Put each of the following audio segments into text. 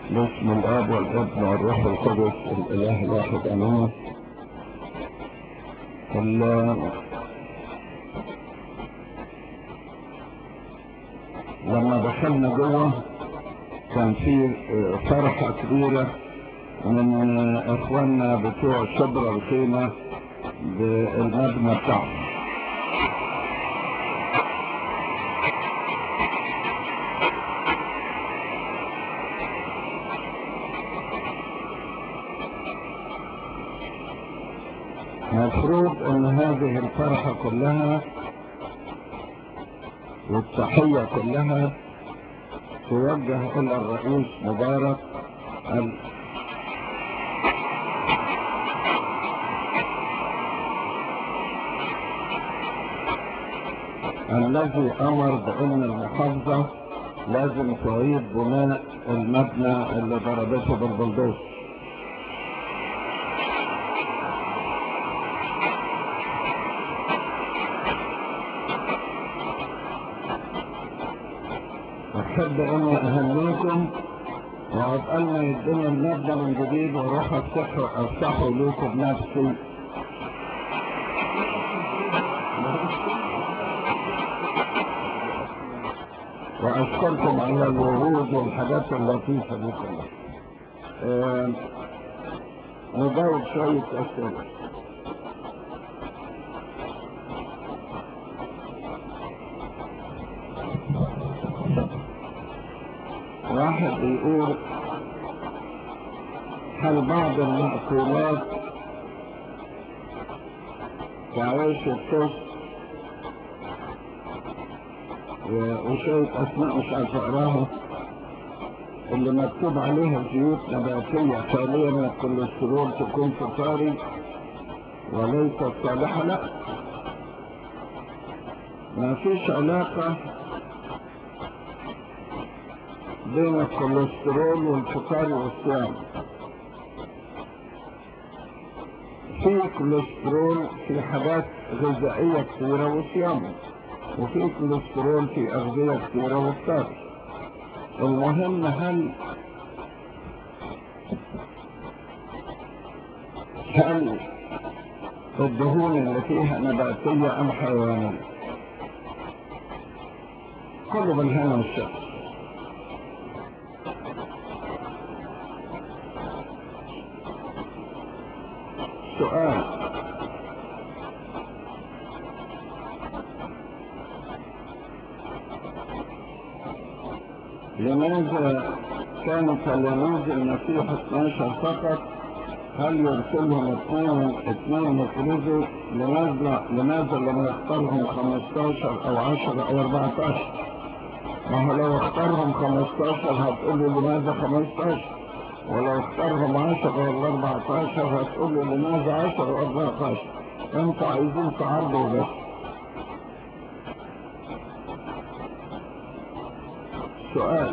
باسم الاب والابن والروح القدس الاله الواحد امين ال- لما دخلنا جوه كان في فرحة كبيرة من اخواننا بتوع شبرا الخيمة بالمبنى بتاعهم مفروض ان هذه الفرحة كلها والتحية كلها توجه الى الرئيس مبارك ال- الذي امر بان المحافظة لازم تعيد بناء المبنى اللي ضربته بالبلدوز أحب أني أهنيكم وعقبال ما يدينا المبنى من جديد وأروح أفتحه أفتحه لكم بنفسي وأشكركم على الورود والحاجات اللطيفة دي كلها. آه، نجاوب شوية أسئلة. واحد بيقول هل بعض المأكولات كعيش التوست و- وشوية أسماء مش عارف أقراها اللي مكتوب عليها زيوت نباتية خالية من الكوليسترول تكون فطاري وليست صالحة لا ما فيش علاقة بين الكوليسترول والفطار والصيام في كوليسترول في حاجات غذائية كثيرة وصيام وفي كوليسترول في أغذية كثيرة وفطار المهم هل هل الدهون اللي فيها نباتية أم حيوانية كله بالهنا والشفا سؤال لماذا كان تلاميذ المسيح 12 فقط هل يرسلهم اثنين اثنين يخرجوا لماذا لماذا لم يختارهم 15 او 10 او 14 ما هو لو اختارهم 15 هتقول له لماذا 15 ولو اختارهم 10 ولا 14 هتقول له لماذا 10 و 14 انتوا عايزين تعرضوا بس سؤال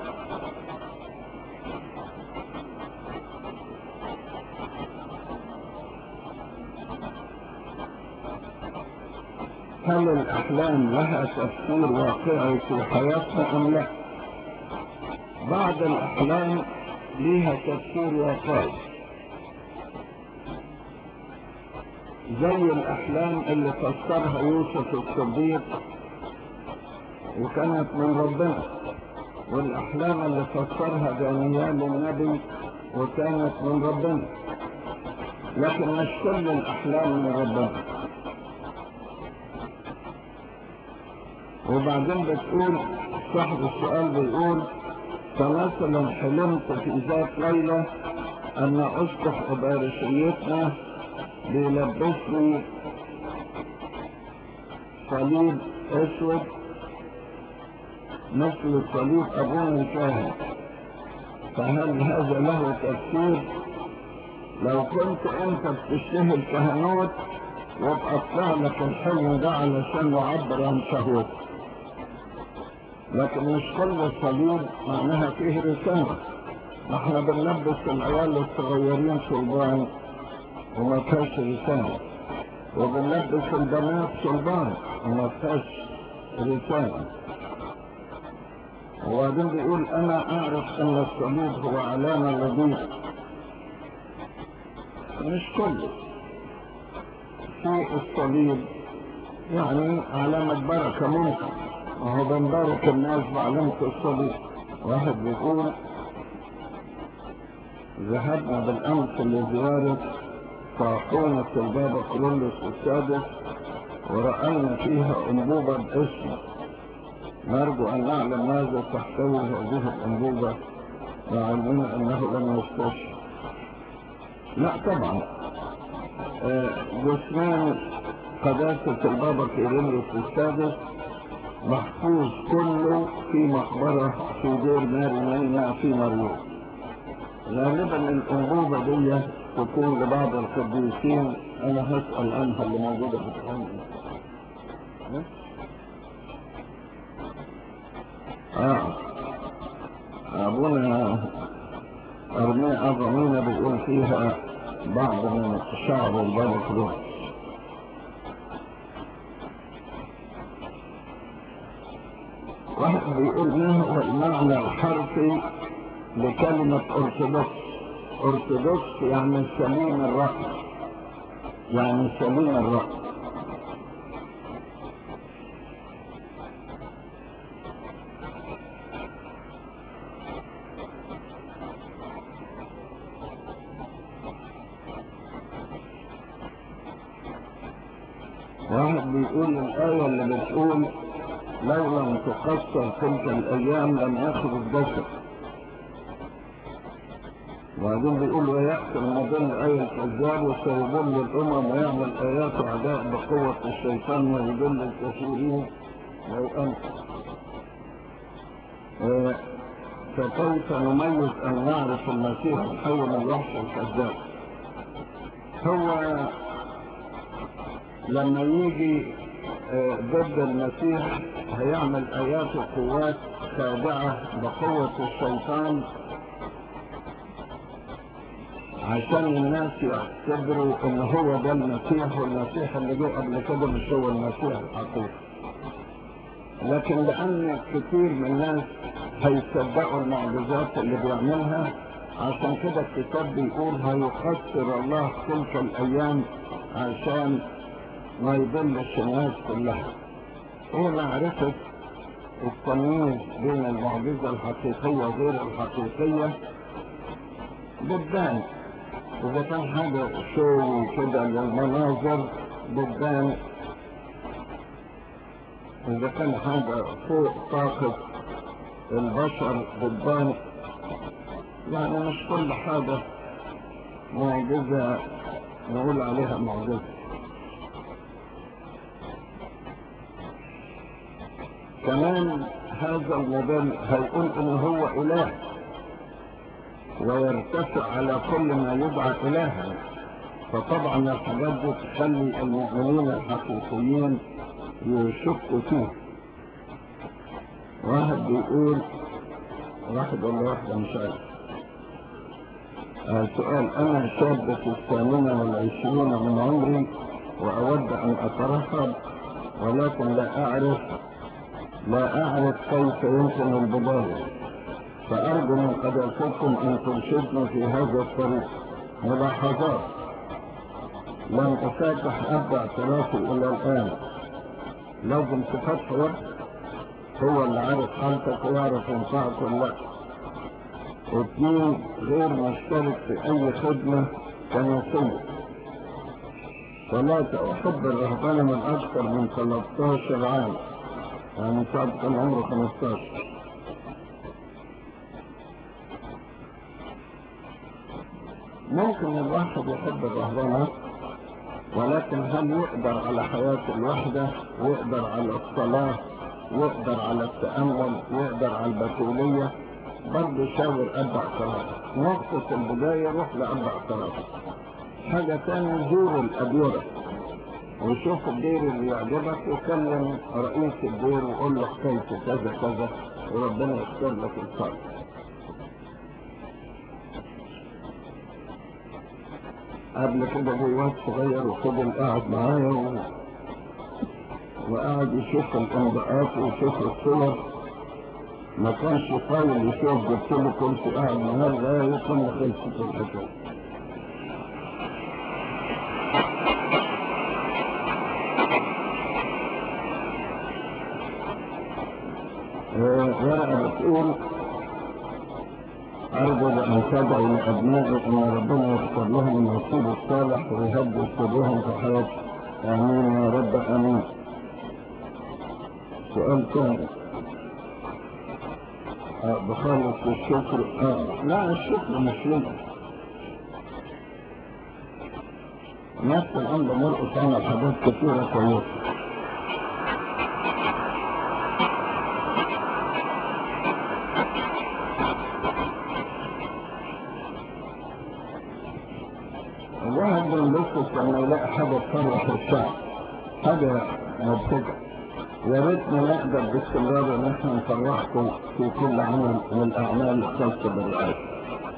هل الأحلام لها تفسير واقعي في حياتنا أم لا؟ بعض الأحلام ليها تفسير واقعي زي الأحلام اللي فسرها يوسف الصديق وكانت من ربنا والأحلام اللي فسرها دانيال النبي وكانت من ربنا لكن مش كل الأحلام من ربنا وبعدين بتقول صاحب السؤال بيقول فمثلا حلمت في ذات ليلة أن أسقف إبارشيتنا بيلبسني صليب أسود مثل صليب أبونا الكاهن فهل هذا له تفسير؟ لو كنت أنت بتشتهي الكهنوت يبقى اطلع لك الحلم ده علشان يعبر عن شهوتك لكن مش كل صليب معناها فيه رسالة احنا بنلبس العيال الصغيرين صلبان وما فيهاش رسالة وبنلبس البنات صلبان وما فيهاش رسالة وبعدين بيقول أنا أعرف أن الصليب هو علامة لدي مش كله في الصليب يعني علامة بركة ممكن وهو بنبارك الناس بعلامة الصليب واحد بيقول ذهبنا بالأمس لزيارة طاحونة البابا كرولوس السادس ورأينا فيها أنبوبة باسم نرجو أن نعلم ماذا تحتوي هذه الأنبوبة وعلمنا أنه لم يستشفى لا طبعا آه، جثمان قداسة البابا كيرلس السادس محفوظ كله في مقبرة في دير ماري مينا في مريوط غالبا الأنبوبة دي تكون لبعض القديسين أنا هسأل عنها اللي موجودة في القرآن آه أبونا أرمية أرمينا بيقول فيها بعض من شعب البلد كله واحد بيقول ما هو المعنى الحرفي لكلمة أرثوذكس أرثوذكس يعني سليم الرأي يعني سليم الرأي واحد بيقول الآية اللي بتقول لو لم تقصر تلك الأيام لم يخرج جسد وبعدين بيقول ويأتي من ضمن آية الكذاب وسيضل الأمم ويعمل آيات وعداء بقوة الشيطان ويضل الكثيرين لو أنت آه، فكيف نميز أن نعرف المسيح الحي من الوحش الكذاب هو لما يجي آه، ضد المسيح هيعمل آيات وقوات خادعة بقوة الشيطان عشان الناس يعتبروا ان هو ده المسيح والمسيح اللي جه قبل كده مش هو المسيح الحقيقي لكن لان كتير من الناس هيصدقوا المعجزات اللي بيعملها عشان كده الكتاب بيقول هيقصر الله تلك الايام عشان ما يضلش الناس كلها هي معرفة التمييز بين المعجزة الحقيقية وغير الحقيقية بتبان إذا كان حاجة شو كده للمناظر بتبان إذا كان حاجة فوق طاقة البشر بتبان يعني مش كل حاجة معجزة نقول عليها معجزة كمان هذا الموديل هيقول ان هو اله ويرتفع على كل ما يدعى الها فطبعا الحاجات دي تخلي المؤمنين الحقيقيين يشكوا فيه واحد بيقول واحد ولا واحدة مش عارف آه سؤال أنا شاب في الثامنة والعشرين من عمري وأود أن أترحب ولكن لا أعرف لا أعرف كيف يمكن البداية فأرجو من قداستكم أن ترشدني في هذا الطريق ملاحظات لم أفاتح أبدا اعترافي إلى الآن لازم تفتح وقت هو اللي عارف حالتك ويعرف ينفعك ولا لا واثنين غير مشترك في أي خدمة كنسية ثلاثة أحب الرهبنة من أكثر من 13 عام يعني ساعة كان عمره 15 ممكن الواحد يحب الرهبنة ولكن هل يقدر على حياة الوحدة ويقدر على الصلاة ويقدر على التأمل ويقدر على البتولية برضه شاور أربع صلاة نقطة البداية روح لأربع صلاة حاجة تانية زور الأديرة وشوف الدير اللي يعجبك وكلم رئيس الدير وقول له حكايته كذا كذا وربنا يختار لك الصالح قبل كده جه واد صغير وفضل قاعد معايا و... وقعد يشوف الانباءات ويشوف الصور ما كانش طايل يشوف جبت له كرسي قاعد النهارده يكون خلصت الحكايه ورقه بتقول أرجو أن تدعو لأبنائي أن ربنا يختار لهم النصيب الصالح ويهدي سرهم في حياتهم آمين يا رب آمين سؤال ثاني آه بخلص الشكر آه لا الشكر مش لنا نفس الأمر مرقص عمل حاجات كثيرة كويسة الواحد بينبسط لما يلاقي حاجة تفرح الشعب حاجة مبهجة يا ريتنا نقدر باستمرار ان احنا نفرحكم في كل عمل من الاعمال الخاصة بالرعاية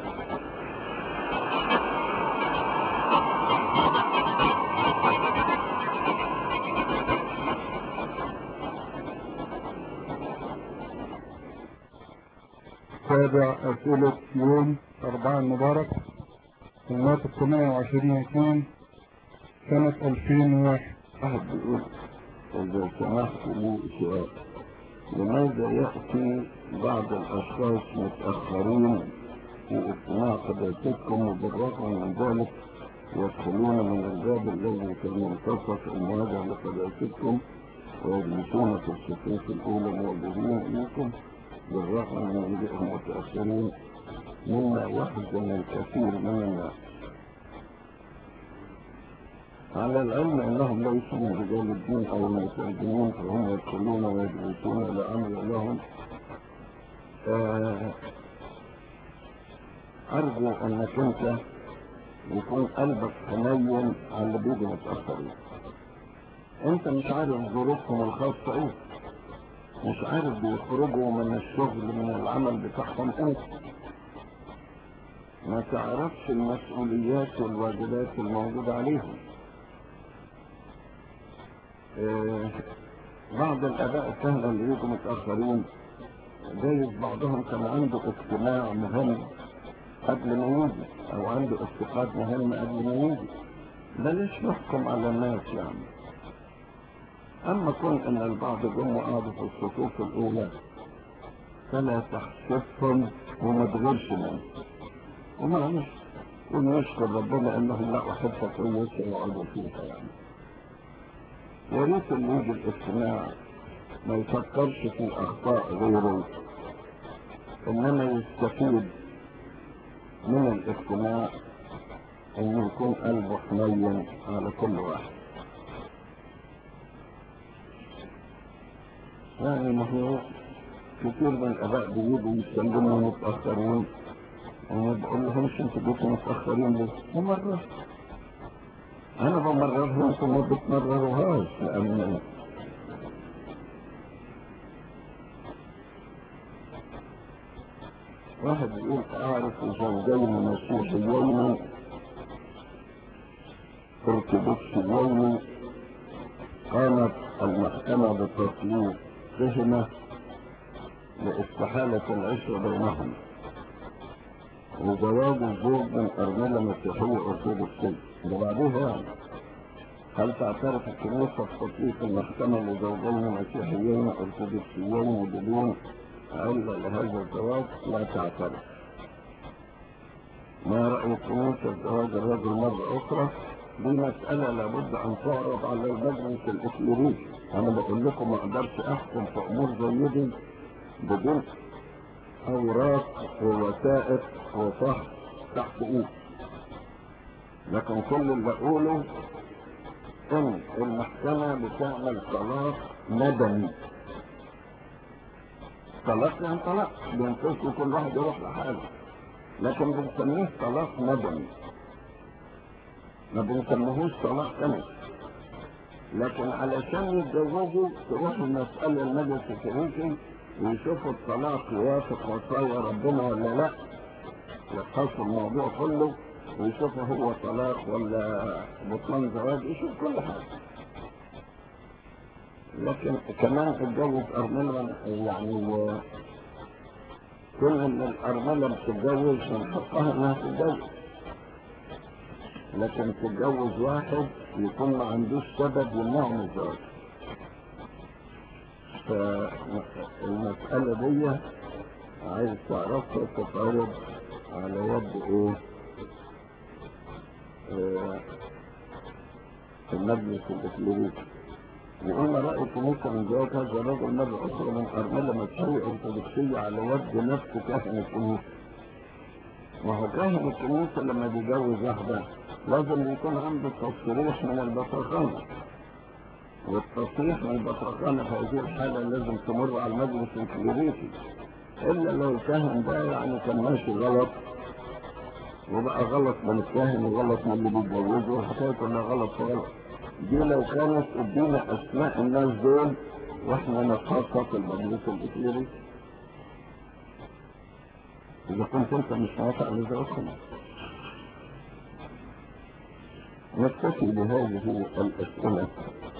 تابع أسئلة يوم أربعة المبارك الموافق 28 اثنين سنة 2001 واحد بيقول إذا سمحت لي سؤال لماذا يأتي بعض الأشخاص متأخرين في اجتماع قداستكم وبالرغم من ذلك يدخلون من الباب الذي في المنتصف المواجه لقداستكم ويجلسون في الصفوف الأولى موجهين إليكم بالرغم من وجودهم متأخرين مما يحزن الكثير من الناس على العلم انهم ليسوا من رجال الدين او المترجمين فهم يدخلون ويجلسون لا امر لهم آه، ارجو انك انت يكون قلبك حنين على اللي بيجوا متاخرين انت مش عارف ظروفهم الخاصه ايه مش عارف بيخرجوا من الشغل من العمل بتاعهم ايه ما تعرفش المسؤوليات والواجبات الموجودة عليهم آه، بعض الآباء السهلة اللي يجوا متأخرين جايز بعضهم كان عنده اجتماع مهم قبل ما يجي أو عنده افتقاد مهم قبل ما يجي بلاش نحكم على الناس يعني أما كون أن البعض جم وقعدوا في الصفوف الأولى فلا تحسفهم وما تغيرش منهم ومعلش ونشكر ربنا انهم لقوا حته كويسه يقعدوا فيها يعني يا ريت اللي يجي الاجتماع ما يفكرش في اخطاء غيره انما يستفيد من الاجتماع انه يكون قلبه حنين على كل واحد يعني ما هو كتير من الاباء بيجوا يتكلموا متاخرين وما بقول لهمش انتوا جيتوا متاخرين ليه؟ بمرر انا بمررها انتوا ما بتمرروهاش لان واحد يقول اعرف زوجين مسيحيين ارثوذكسيين قامت المحكمة بتصنيف تهمة لاستحالة العشرة بينهم وزواج الزوج من أرملة مسيحية أرثوذكسية وبعديها يعني هل تعترف الكنيسة بتطبيق المحكمة لزوجين مسيحيين أرثوذكسيين بدون علة لهذا الزواج؟ لا تعترف. ما رأي الكنيسة في زواج الرجل مرة أخرى؟ دي مسألة لابد أن تعرض على المجلس الإكليريكي. أنا بقول لكم ما أقدرش أحكم في أمور زي دي بدون أوراق ووثائق وفحص تحت إيد. لكن كل اللي بقوله ان المحكمة بتعمل طلاق مدني طلاق يعني طلاق بينفصلوا كل واحد يروح لحاله لكن بنسميه طلاق مدني ما بنسميهوش طلاق كنسي لكن علشان يتجوزوا تروح المسألة المجلس الكنيسي ويشوفوا الطلاق يوافق وصايا ربنا ولا لا يفحصوا الموضوع كله ويشوف هو طلاق ولا بطلان زواج يشوف كل حاجة لكن كمان اتجوز أرملة يعني كون ان الارمله بتتجوز من حقها انها تتجوز لكن تتجوز واحد يكون ما عندوش سبب يمنعه من الزواج فالمسألة دي عايز تعرفها تتعرض على يد ايه آه، المجلس الإكليريكي يقول ما رأيك مثلا من زواج هذا الرجل مرة أخرى من أرملة مسيحية أرثوذكسية على يد نفس كاهن الكنيسة ما هو كاهن الكنيسة لما بيجوز واحدة لازم يكون عنده تصريح من البطرخانة والتصريح من البطرخانة في هذه الحالة لازم تمر على المجلس الكليريكي إلا لو الكاهن ده يعني كان ماشي غلط وبقى غلط من الكاهن وغلط من اللي بيتجوزه والحكاية كلها غلط في غلط دي لو كانت ادينا اسماء الناس دول واحنا نتخصص المجلس الإكليريكي إذا كنت أنت مش موافق على ذلك نكتفي بهذه الأسئلة